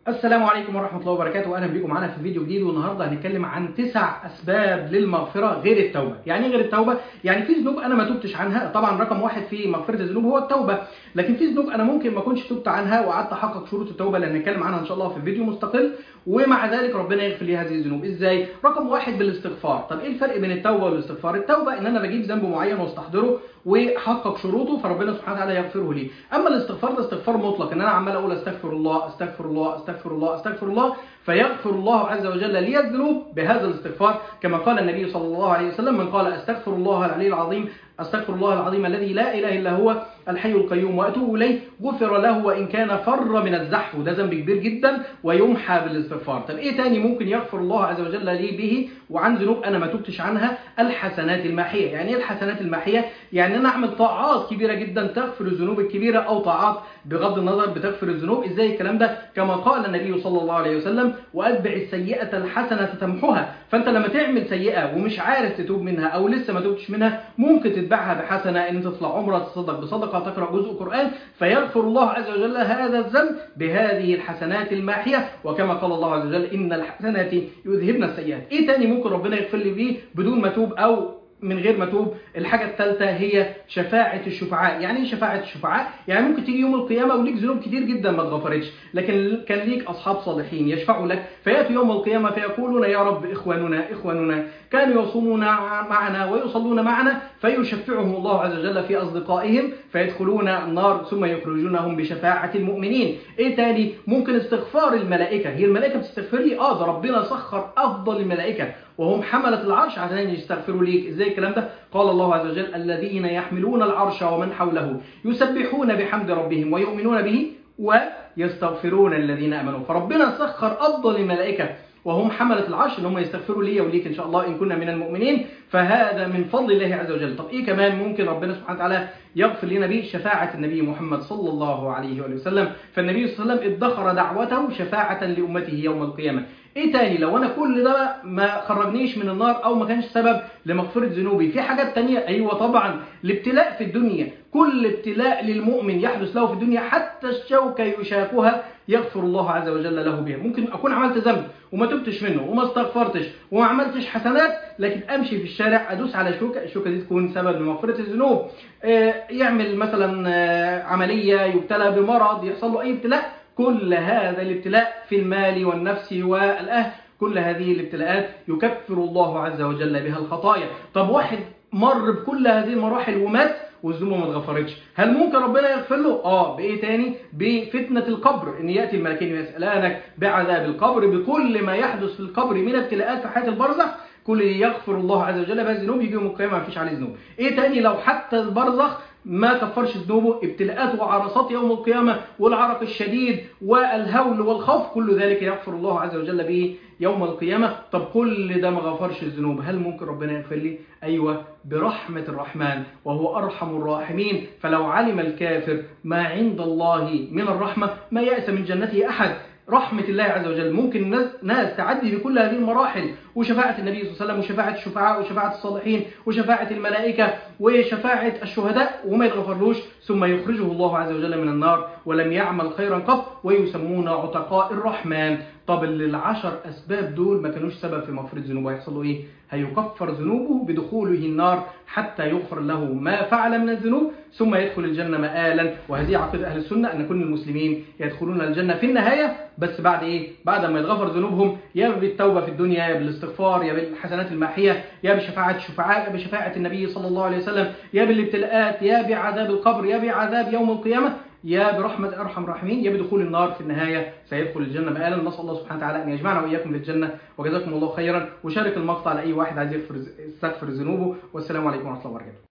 السلام عليكم ورحمة الله وبركاته وأهلا بكم معانا في فيديو جديد والنهارده هنتكلم عن تسع أسباب للمغفرة غير التوبة، يعني إيه غير التوبة؟ يعني في ذنوب أنا ما تبتش عنها، طبعا رقم واحد في مغفرة الذنوب هو التوبة، لكن في ذنوب أنا ممكن ما أكونش تبت عنها وقعدت أحقق شروط التوبة لأن نتكلم عنها إن شاء الله في فيديو مستقل ومع ذلك ربنا يغفر لي هذه الذنوب، إزاي؟ رقم واحد بالاستغفار، طب إيه الفرق بين التوبة والاستغفار؟ التوبة إن أنا بجيب ذنب معين واستحضره وحقق شروطه فربنا سبحانه وتعالى يغفره لي، أما الاستغفار ده استغفار مطلق إن أنا عمال أقول أستغفر الله أستغفر الله أستغفر الله أستغفر الله فيغفر الله عز وجل لي الذنوب بهذا الاستغفار كما قال النبي صلى الله عليه وسلم من قال استغفر الله العلي العظيم استغفر الله العظيم الذي لا اله الا هو الحي القيوم واتوب اليه غفر له وان كان فر من الزحف وده ذنب كبير جدا ويمحى بالاستغفار طب ايه تاني ممكن يغفر الله عز وجل لي به وعن ذنوب انا ما تبتش عنها الحسنات الماحيه يعني ايه الحسنات الماحيه يعني انا اعمل طاعات كبيره جدا تغفر الذنوب الكبيره او طاعات بغض النظر بتغفر الذنوب ازاي الكلام ده كما قال النبي صلى الله عليه وسلم واتبع السيئه الحسنه تمحها فانت لما تعمل سيئه ومش عارف تتوب منها او لسه ما تبتش منها ممكن تتبعها بحسنه ان انت تطلع عمره تصدق بصدقه تقرا جزء قران فيغفر الله عز وجل هذا الذنب بهذه الحسنات الماحيه وكما قال الله عز وجل ان الحسنات يذهبن السيئات ايه تاني ممكن ربنا يغفر لي بيه بدون ما اتوب او من غير ما توب الحاجة الثالثة هي شفاعة الشفعاء يعني ايه شفاعة الشفعاء يعني ممكن تيجي يوم القيامة وليك ذنوب كتير جدا ما اتغفرتش لكن كان ليك أصحاب صالحين يشفعوا لك فيأتوا يوم القيامة فيقولون يا رب إخواننا إخواننا كانوا يصومون معنا ويصلون معنا فيشفعهم الله عز وجل في أصدقائهم فيدخلون النار ثم يخرجونهم بشفاعة المؤمنين إيه تاني ممكن استغفار الملائكة هي الملائكة بتستغفر لي آه ده ربنا سخر أفضل الملائكة وهم حملة العرش عشان يستغفروا ليك ازاي الكلام ده قال الله عز وجل الذين يحملون العرش ومن حوله يسبحون بحمد ربهم ويؤمنون به ويستغفرون الذين امنوا فربنا سخر افضل الملائكه وهم حملة العرش ان هم يستغفروا لي وليك ان شاء الله ان كنا من المؤمنين فهذا من فضل الله عز وجل طب ايه كمان ممكن ربنا سبحانه وتعالى يغفر لنا به شفاعة النبي محمد صلى الله عليه وآله وسلم فالنبي صلى الله عليه وسلم ادخر دعوته شفاعة لأمته يوم القيامة ايه تاني لو انا كل ده ما خرجنيش من النار او ما كانش سبب لمغفرة ذنوبي في حاجات تانية ايوه طبعا الابتلاء في الدنيا كل ابتلاء للمؤمن يحدث له في الدنيا حتى الشوكة يشاكها يغفر الله عز وجل له بها ممكن اكون عملت ذنب وما تبتش منه وما استغفرتش وما عملتش حسنات لكن امشي في الشارع ادوس على شوكة الشوكة دي تكون سبب لمغفرة الذنوب يعمل مثلا عملية يبتلى بمرض يحصل له اي ابتلاء كل هذا الابتلاء في المال والنفس والأهل كل هذه الابتلاءات يكفر الله عز وجل بها الخطايا طب واحد مر بكل هذه المراحل ومات والذنوب ما اتغفرتش هل ممكن ربنا يغفر له اه بايه تاني بفتنه القبر ان ياتي الملكين ويسالانك بعذاب القبر بكل ما يحدث في القبر من ابتلاءات في حياه البرزخ كل يغفر الله عز وجل بها الذنوب يجي يوم القيامه ما فيش عليه ذنوب ايه تاني لو حتى البرزخ ما كفرش ذنوبه ابتلاءات وعرصات يوم القيامة والعرق الشديد والهول والخوف كل ذلك يغفر الله عز وجل به يوم القيامة طب كل ده ما غفرش الذنوب هل ممكن ربنا يغفر لي أيوة برحمة الرحمن وهو أرحم الراحمين فلو علم الكافر ما عند الله من الرحمة ما يأس من جنته أحد رحمة الله عز وجل ممكن ناس, ناس تعدي بكل هذه المراحل وشفاعة النبي صلى الله عليه وسلم وشفاعة الشفعاء وشفاعة الصالحين وشفاعة الملائكة وشفاعة الشهداء وما يتغفرلوش ثم يخرجه الله عز وجل من النار ولم يعمل خيرا قط ويسمون عتقاء الرحمن طب العشر أسباب دول ما كانوش سبب في مغفرة ذنوبه هيحصل له إيه؟ هيكفر ذنوبه بدخوله النار حتى يغفر له ما فعل من الذنوب ثم يدخل الجنة مآلا وهذه عقيدة أهل السنة أن كل المسلمين يدخلون الجنة في النهاية بس بعد إيه؟ بعد ما يتغفر ذنوبهم يا بالتوبة في الدنيا يا بالاستغفار يا بالحسنات الماحية يا بشفاعة الشفعاء يا بشفاعة النبي صلى الله عليه وسلم يا بالابتلاءات يا بعذاب القبر يا بعذاب يوم القيامة يا برحمة أرحم الراحمين يا بدخول النار في النهاية سيدخل الجنة مآلا نسأل الله سبحانه وتعالى أن يجمعنا وإياكم في الجنة وجزاكم الله خيرا وشارك المقطع لأي واحد عايز يغفر يستغفر ذنوبه والسلام عليكم ورحمة الله وبركاته